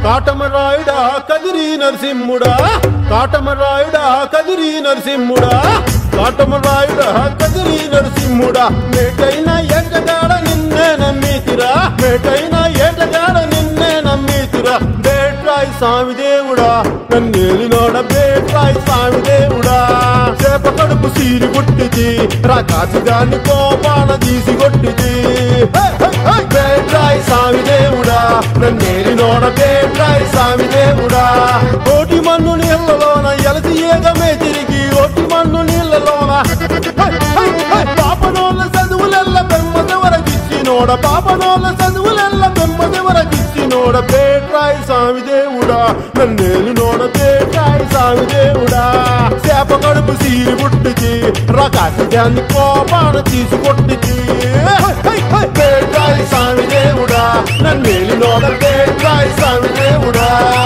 కాటమరాయుడా కదిరి నరసింహుడా కాటమరాయుడా కదిరి నరసింహుడా కాటమరాయుడా కదిరి నరసింహుడా మేటైన ఏటగాడ నిన్నే నమ్మితిరా మేటైన ఏటగాడ నిన్నే నమ్మితిరా బేట్రాయి స్వామి దేవుడా నన్నేలినోడ బేట్రాయి స్వామి దేవుడా చేప కడుపు సీరి పుట్టిది రాకాసి దాన్ని కోపాన తీసి కొట్టిది బేట్రాయి స్వామి దేవుడా నన్నేలినోడ బేట్రాయి స్వామి దేవుడా కోటి మన్ను నీళ్ళలోన ఎలసి ఏగమే తిరిగి ఓటి మన్ను నీళ్ళలోన పాపనోళ్ళ చదువులెల్ల బెమ్మదెవరకిచ్చినోడ పాపనోళ్ళ చదువులెల్ల బెమ్మదెవరకిచ్చినోడ పేట్రాయి స్వామి దేవుడా నన్నేలు నోడ పేట్రాయి స్వామి దేవుడా చేప కడుపు సీరి పుట్టికి రకాసి దాన్ని కోపాన తీసి కొట్టికి పేట్రాయి స్వామి దేవుడా నన్నేలు నోడ పేట్రాయి స్వామి దేవుడా